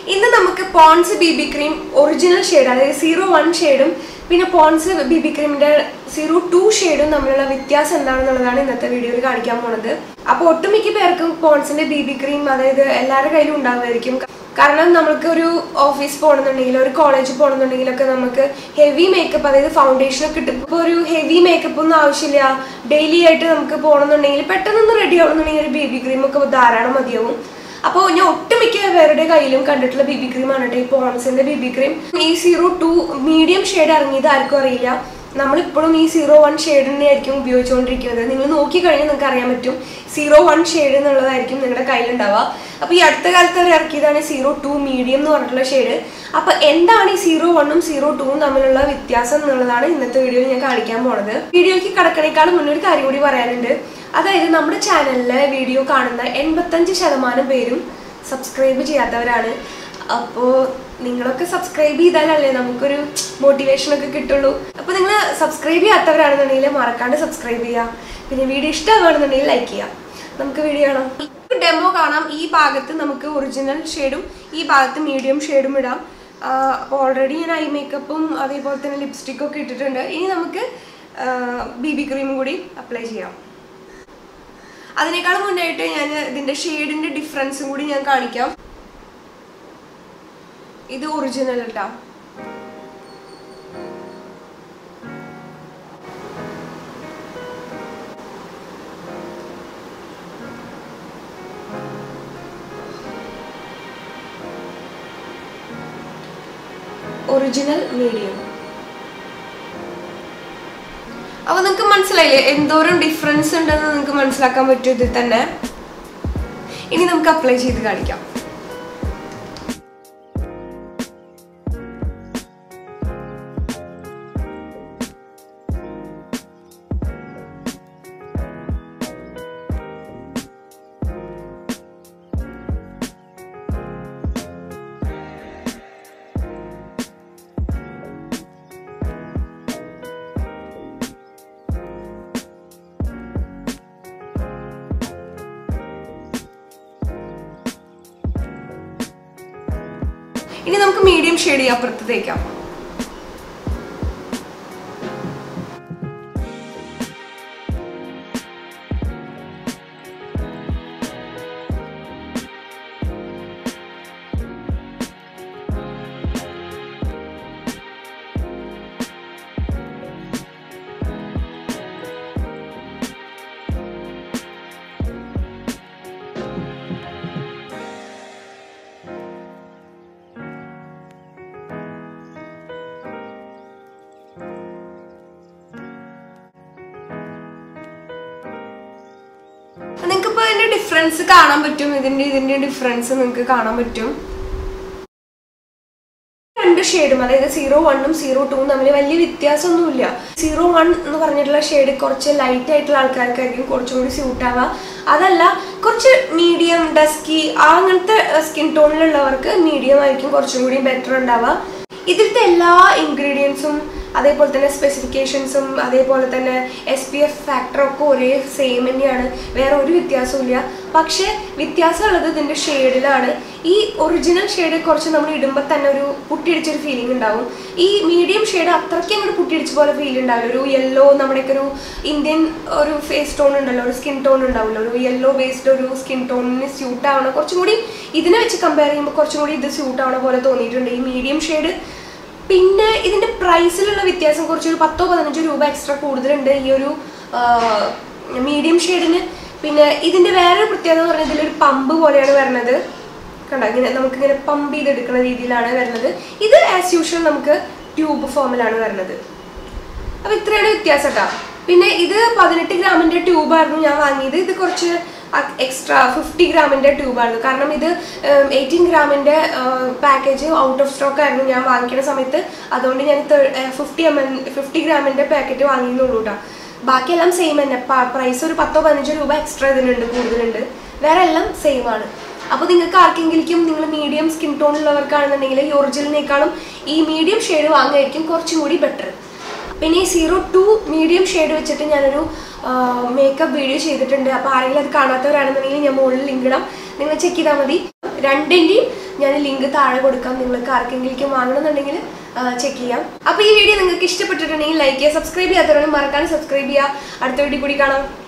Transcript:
ഇന്ന് നമുക്ക് Pond's B B cream original shade അതായത് സീറോ വൺ ഷെയ്ഡും പിന്നെ പോൺസ് ബി ബി ക്രീമിന്റെ സീറോ ടു ഷെയ്ഡും തമ്മിലുള്ള വ്യത്യാസം എന്താണെന്നുള്ളതാണ് ഇന്നത്തെ വീഡിയോയിൽ കാണിക്കാൻ പോണത് അപ്പോൾ ഒട്ടുമിക്ക പേർക്കും പോൺസിന്റെ ബി ബി ക്രീം അതായത് എല്ലാവരുടെ കയ്യിലും ഉണ്ടാവുമായിരിക്കും കാരണം നമുക്ക് ഒരു ഓഫീസ് പോകണമെന്നുണ്ടെങ്കിൽ ഒരു കോളേജിൽ പോകണമെന്നുണ്ടെങ്കിലൊക്കെ നമുക്ക് ഹെവി മേക്കപ്പ് അതായത് ഫൗണ്ടേഷൻ ഒക്കെ ഇട്ട് ഇപ്പോൾ ഒരു ഹെവി മേക്കപ്പ് ഒന്നും ആവശ്യമില്ല ഡെയിലി ആയിട്ട് നമുക്ക് പോകണമെന്നുണ്ടെങ്കിൽ പെട്ടെന്നൊന്ന് റെഡി ആവണമെന്നുണ്ടെങ്കിൽ ഒരു ബേബി ക്രീം ഒക്കെ ധാരാളം മതിയാവും അപ്പോൾ ഞാൻ ഒട്ടുമിക്ക പേരുടെ കയ്യിലും കണ്ടിട്ടുള്ള ബി ബി ക്രീം ആണ് കേട്ടോ ഈ പോൺസിന്റെ ബി ബി ക്രീം ഈ സീറോ ടു മീഡിയം ഷെയ്ഡ് ഇറങ്ങിയത് ആർക്കും അറിയില്ല നമ്മളിപ്പോഴും ഈ സീറോ വൺ ഷെയ്ഡ് തന്നെ ആയിരിക്കും ഉപയോഗിച്ചുകൊണ്ടിരിക്കുന്നത് നിങ്ങൾ നോക്കി കഴിഞ്ഞാൽ നിങ്ങൾക്ക് അറിയാൻ പറ്റും സീറോ വൺ ഷെയ്ഡ് എന്നുള്ളതായിരിക്കും നിങ്ങളുടെ കയ്യിലുണ്ടാവുക അപ്പോൾ ഈ അടുത്ത കാലത്ത് അവർ ഇറക്കിയതാണ് സീറോ ടു മീഡിയം എന്ന് പറഞ്ഞിട്ടുള്ള ഷെയ്ഡ് അപ്പോൾ എന്താണ് ഈ സീറോ വണ്ണും സീറോ ടൂവും തമ്മിലുള്ള വ്യത്യാസം എന്നുള്ളതാണ് ഇന്നത്തെ വീഡിയോയിൽ ഞാൻ കാണിക്കാൻ പോണത് വീഡിയോയ്ക്ക് കടക്കണേക്കാളും മുന്നേ ഒരു കാര്യം കൂടി പറയാനുണ്ട് അതായത് നമ്മുടെ ചാനലിലെ വീഡിയോ കാണുന്ന എൺപത്തഞ്ച് ശതമാനം പേരും സബ്സ്ക്രൈബ് ചെയ്യാത്തവരാണ് അപ്പോൾ നിങ്ങളൊക്കെ സബ്സ്ക്രൈബ് ചെയ്താലല്ലേ നമുക്കൊരു മോട്ടിവേഷൻ ഒക്കെ കിട്ടുള്ളൂ അപ്പോൾ നിങ്ങൾ സബ്സ്ക്രൈബ് ചെയ്യാത്തവരാണെന്നുണ്ടെങ്കിൽ മറക്കാണ്ട് സബ്സ്ക്രൈബ് ചെയ്യുക പിന്നെ വീഡിയോ ഇഷ്ടമാണെന്നുണ്ടെങ്കിൽ ലൈക്ക് ചെയ്യാം നമുക്ക് വീഡിയോ കാണാം ഡെമോ കാണാം ഈ ഭാഗത്ത് നമുക്ക് ഒറിജിനൽ ഷെയ്ഡും ഈ ഭാഗത്ത് മീഡിയം ഷെയ്ഡും ഇടാം അപ്പോൾ ഓൾറെഡി ഞാൻ ഐ മേക്കപ്പും അതേപോലെ തന്നെ ലിപ്സ്റ്റിക്കും ഒക്കെ ഇട്ടിട്ടുണ്ട് ഇനി നമുക്ക് ബി ബി ക്രീമും കൂടി അപ്ലൈ ചെയ്യാം അതിനേക്കാൾ മുന്നായിട്ട് ഞാൻ ഇതിന്റെ ഷെയ്ഡിന്റെ ഡിഫറൻസും കൂടി ഞാൻ കാണിക്കാം ഇത് ഒറിജിനൽ കേട്ടോ ഒറിജിനൽ മീഡിയം അപ്പൊ നിങ്ങൾക്ക് മനസ്സിലായില്ലേ എന്തോരം ഡിഫറൻസ് ഉണ്ടെന്ന് നിങ്ങൾക്ക് മനസ്സിലാക്കാൻ പറ്റും ഇതിൽ തന്നെ ഇനി നമുക്ക് അപ്ലൈ ചെയ്ത് കാണിക്കാം ഇനി നമുക്ക് മീഡിയം ഷെയ്ഡ് അപ്പുറത്ത് തേക്കാം നിങ്ങൾക്ക് ഇപ്പോൾ ഇതിന്റെ ഡിഫറൻസ് കാണാൻ പറ്റും ഇതിന്റെ ഇതിന്റെ ഡിഫറൻസ് നിങ്ങൾക്ക് കാണാൻ പറ്റും രണ്ട് ഷെയ്ഡും അതായത് സീറോ വണ്ണും സീറോ ടൂവും തമ്മിൽ വലിയ വ്യത്യാസമൊന്നുമില്ല സീറോ വൺ എന്ന് പറഞ്ഞിട്ടുള്ള ഷെയ്ഡ് കുറച്ച് ലൈറ്റ് ആയിട്ടുള്ള ആൾക്കാർക്കായിരിക്കും കുറച്ചും കൂടി സ്യൂട്ട് ആവുക അതല്ല കുറച്ച് മീഡിയം ഡസ്കി ആ അങ്ങനത്തെ സ്കിൻ ടോണിലുള്ളവർക്ക് മീഡിയം ആയിരിക്കും കുറച്ചും കൂടി ബെറ്റർ ഉണ്ടാവുക ഇതിലത്തെ എല്ലാ ഇൻഗ്രീഡിയൻസും അതേപോലെ തന്നെ സ്പെസിഫിക്കേഷൻസും അതേപോലെ തന്നെ എസ് പി എഫ് ഫാക്ടറൊക്കെ ഒരേ സെയിം തന്നെയാണ് വേറെ ഒരു വ്യത്യാസമില്ല പക്ഷേ വ്യത്യാസമുള്ളത് ഇതിൻ്റെ ഷെയ്ഡിലാണ് ഈ ഒറിജിനൽ ഷെയ്ഡ് കുറച്ച് നമ്മൾ ഇടുമ്പോൾ തന്നെ ഒരു പുട്ടിയടിച്ചൊരു ഫീലിംഗ് ഉണ്ടാവും ഈ മീഡിയം ഷെയ്ഡ് അത്രയ്ക്ക് അങ്ങോട്ട് പുട്ടിയടിച്ച പോലെ ഫീൽ ഉണ്ടാവില്ല ഒരു യെല്ലോ നമ്മുടെയൊക്കെ ഒരു ഇന്ത്യൻ ഒരു ഫേസ് ടോൺ ഉണ്ടല്ലോ ഒരു സ്കിൻ ടോൺ ഉണ്ടാവില്ല ഒരു യെല്ലോ ബേസ്ഡ് ഒരു സ്കിൻ ടോണിന് സ്യൂട്ട് ആവണം കുറച്ചും കൂടി ഇതിനെ വെച്ച് കമ്പയർ ചെയ്യുമ്പോൾ കുറച്ചും കൂടി ഇത് സ്യൂട്ട് ആവണ പോലെ തോന്നിയിട്ടുണ്ട് ഈ മീഡിയം ഷെയ്ഡ് പിന്നെ ഇതിന്റെ പ്രൈസിലുള്ള വ്യത്യാസം കുറച്ചൊരു പത്തോ പതിനഞ്ചോ രൂപ എക്സ്ട്രാ കൂടുതലുണ്ട് ഈ ഒരു മീഡിയം ഷെയ്ഡിന് പിന്നെ ഇതിന്റെ വേറൊരു പ്രത്യേകത എന്ന് പറഞ്ഞാൽ ഇതിലൊരു പമ്പ് പോലെയാണ് വരുന്നത് കണ്ടോ ഇങ്ങനെ നമുക്കിങ്ങനെ പമ്പ് ചെയ്തെടുക്കുന്ന രീതിയിലാണ് വരുന്നത് ഇത് ആസ് യൂഷ്വൽ നമുക്ക് ട്യൂബ് ഫോമിലാണ് വരുന്നത് അപ്പൊ ഇത്രയാണ് വ്യത്യാസം കേട്ടോ പിന്നെ ഇത് പതിനെട്ട് ഗ്രാമിന്റെ ട്യൂബായിരുന്നു ഞാൻ വാങ്ങിയത് ഇത് കുറച്ച് എക്സ്ട്രാ ഫിഫ്റ്റി ഗ്രാമിന്റെ ട്യൂബായിരുന്നു കാരണം ഇത് എയ്റ്റീൻ ഗ്രാമിന്റെ പാക്കേജ് ഔട്ട് ഓഫ് സ്റ്റോക്ക് ആയിരുന്നു ഞാൻ വാങ്ങിക്കുന്ന സമയത്ത് അതുകൊണ്ട് ഞാൻ ഫിഫ്റ്റി എം എൽ ഫിഫ്റ്റി ഗ്രാമിന്റെ പാക്കറ്റ് വാങ്ങിയെന്നുള്ളൂ കേട്ടോ ബാക്കിയെല്ലാം സെയിം തന്നെ പ്രൈസ് ഒരു പത്തോ പതിനഞ്ചോ രൂപ എക്സ്ട്രാ ഇതിനുണ്ട് കൂടുതലുണ്ട് വേറെ എല്ലാം സെയിം ആണ് അപ്പോൾ നിങ്ങൾക്ക് ആർക്കെങ്കിലും നിങ്ങൾ മീഡിയം സ്കിൻ ടോൺ ഉള്ളവർക്കാണെന്നുണ്ടെങ്കിൽ ഈ ഒറിജിനലിനേക്കാളും ഈ മീഡിയം ഷെയ്ഡ് വാങ്ങുമായിരിക്കും കുറച്ചും കൂടി ബെറ്റർ പിന്നെ ഈ സീറോ ടു മീഡിയം ഷെയ്ഡ് വെച്ചിട്ട് ഞാനൊരു മേക്കപ്പ് വീഡിയോ ചെയ്തിട്ടുണ്ട് അപ്പോൾ ആരെങ്കിലും അത് കാണാത്തവരാണെന്നുണ്ടെങ്കിൽ ഞാൻ മുകളിൽ ലിങ്ക് ഇടാം നിങ്ങൾ ചെക്ക് ചെയ്താൽ മതി രണ്ടിൻ്റെയും ഞാൻ ലിങ്ക് താഴെ കൊടുക്കാം നിങ്ങൾക്ക് ആർക്കെങ്കിലും വാങ്ങണമെന്നുണ്ടെങ്കിൽ ചെക്ക് ചെയ്യാം അപ്പോൾ ഈ വീഡിയോ നിങ്ങൾക്ക് ഇഷ്ടപ്പെട്ടിട്ടുണ്ടെങ്കിൽ ലൈക്ക് ചെയ്യുക സബ്സ്ക്രൈബ് ചെയ്യാത്തവരാണെങ്കിൽ മറക്കാതെ സബ്സ്ക്രൈബ് ചെയ്യുക അടുത്ത വീഡിയോ കൂടി കാണാം